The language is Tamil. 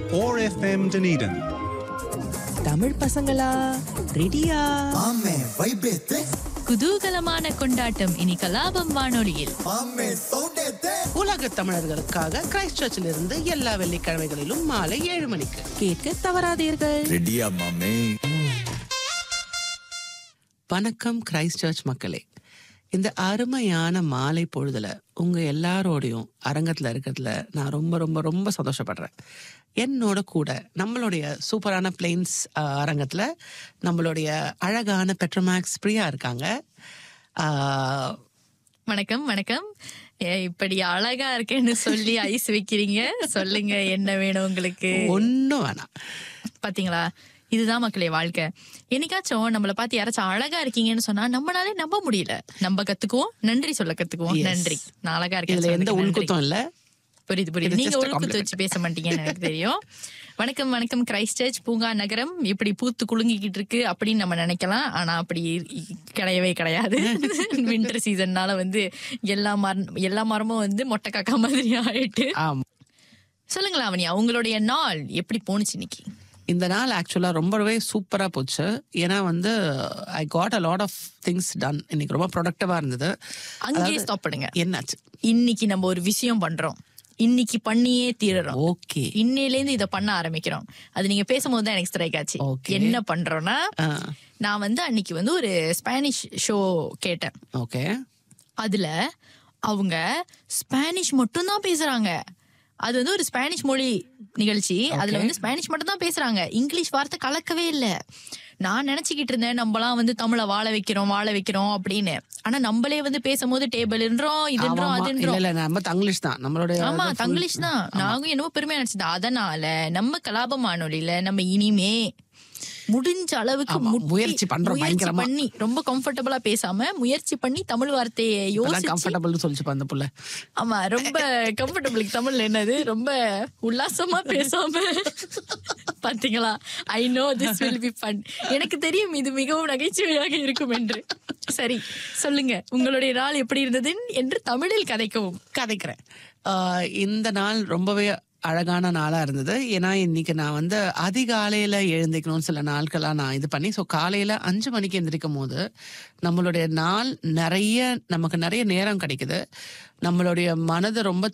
ORFM Dunedin. தமிழ் பசங்களா ரெடியா ஆமே வைபேத்தே குதூகலமான கொண்டாட்டம் இனி கலாபம் வானொலியில் ஆமே சவுண்டேத்தே உலக தமிழர்களுக்காக கிரைஸ்ட் சர்ச்சில் இருந்து எல்லா வெள்ளிக்கிழமைகளிலும் மாலை ஏழு மணிக்கு கேட்க தவறாதீர்கள் ரெடியா மாமே வணக்கம் கிரைஸ்ட் சர்ச் மக்களே இந்த அருமையான மாலை பொழுதுல உங்க எல்லாரோடையும் அரங்கத்துல இருக்கிறதுல நான் ரொம்ப ரொம்ப ரொம்ப சந்தோஷப்படுறேன் என்னோட கூட நம்மளுடைய சூப்பரான பிளேன்ஸ் அரங்கத்துல நம்மளுடைய அழகான பெட்ரோமேக்ஸ் பிரியா இருக்காங்க ஆஹ், வணக்கம் வணக்கம் ஏ, இப்படி அழகா இருக்கேன்னு சொல்லி ஐஸ் வைக்கிறீங்க சொல்லுங்க என்ன வேணும் உங்களுக்கு ஒண்ணும் வேணாம் பாத்தீங்களா இதுதான் மக்களே வாழ்க்கை என்னைக்காச்சும் நம்மள பார்த்து யாராச்சும் அழகா இருக்கீங்கன்னு சொன்னா நம்மளாலே நம்ப முடியல நம்ம கத்துக்குவோம் நன்றி சொல்ல கத்துக்குவோம் Yes. நன்றி நான் அழகா இதுல இருக்கேன் எந்த உள்குத்தம் இல்ல புரியுது புரியுது இது நீங்க just a உள்குத்து compliment. வச்சு பேச மாட்டீங்கன்னு எனக்கு தெரியும் வணக்கம் வணக்கம் கிரைஸ்ட் சர்ச் பூங்கா நகரம் இப்படி பூத்து குலுங்கிக்கிட்டு இருக்கு அப்படின்னு நம்ம நினைக்கலாம் ஆனா அப்படி இ- கிடையவே கிடையாது வின்டர் சீசன்னால வந்து எல்லா மரம் எல்லா மரமும் வந்து மொட்டை காக்கா மாதிரி ஆயிட்டு ஆமா சொல்லுங்களா அவனியா உங்களுடைய நாள் எப்படி போணுச்சு இன்னைக்கு இந்த நாள் ஆக்சுவலா ரொம்பவே சூப்பரா போச்சு ஏன்னா வந்து I got a lot of things done இன்னைக்கு ரொம்ப ப்ரொடக்டிவா இருந்தது அங்கேயே ஸ்டாப் பண்ணுங்க என்னாச்சு இன்னைக்கு நம்ம ஒரு விஷயம் பண்றோம் இன்னைக்கு பண்ணியே தீரறோம் ஓகே இன்னையில இருந்து இதை பண்ண ஆரம்பிக்கிறோம் அது நீங்க பேசும்போது தான் எனக்கு ஸ்ட்ரைக் ஆச்சு Okay. என்ன பண்றோம்னா நான் வந்து அன்னைக்கு வந்து ஒரு ஸ்பானிஷ் ஷோ கேட்டேன் ஓகே அதுல அவங்க ஸ்பானிஷ் மட்டும் தான் பேசுறாங்க அது வந்து ஒரு ஸ்பானிஷ் மொழி நிகழ்ச்சி அதுல வந்து ஸ்பானிஷ் மட்டும் தான் பேசுறாங்க இங்கிலீஷ் வார்த்தை கலக்கவே இல்ல நான் நினைச்சுக்கிட்டு இருந்தேன் நம்மலாம் வந்து தமிழை வாழ வைக்கிறோம் வாழ வைக்கிறோம் அப்படின்னு ஆனா நம்மளே வந்து பேசும்போது டேபிள்ன்றோம் இதுன்றோம் இல்ல அதுன்றோம் இல்ல நம்ம தங்கிலீஷ் தான் நம்மளுடைய ஆமா அது full- தங்கிலீஷ் தான் நாங்களும் என்னவோ பெருமையா நினைச்சது அதனால நம்ம கலாப வானொலியில நம்ம இனிமே முடிஞ்ச அளவுக்கு ஆமா, முட்டி- முயற்சி பண்றோம் முயற்சி பயங்கரமா. பண்ணி ரொம்ப கம்ஃபர்டபுளா பேசாம முயற்சி பண்ணி தமிழ் வார்த்தையை யோசிச்சு கம்ஃபர்டபுள் சொல்லிச்சுப்பா அந்த புள்ள ஆமா ரொம்ப கம்ஃபர்டபுளுக்கு தமிழ்ல என்னது ரொம்ப உல்லாசமா பேசாம பாத்தீங்களா I know this will be fun எனக்கு தெரியும் இது மிகவும் நகைச்சுவையாக இருக்கும் என்று சரி சொல்லுங்க உங்களுடைய நாள் எப்படி இருந்தது என்று தமிழில் கதைக்கவும் கதைக்கிறேன் ஆஹ் இந்த நாள் ரொம்பவே அழகான நாளா இருந்தது ஏன்னா இன்னைக்கு நான் வந்து அதிகாலையில எழுந்திக்கணும்னு சில நாட்களா நான் இது பண்ணி ஸோ காலையில அஞ்சு மணிக்கு எந்திரிக்கும் போது நம்மளுடைய நாள் நிறைய நமக்கு நிறைய நேரம் கிடைக்குது நம்மளுடைய மனதை ரொம்ப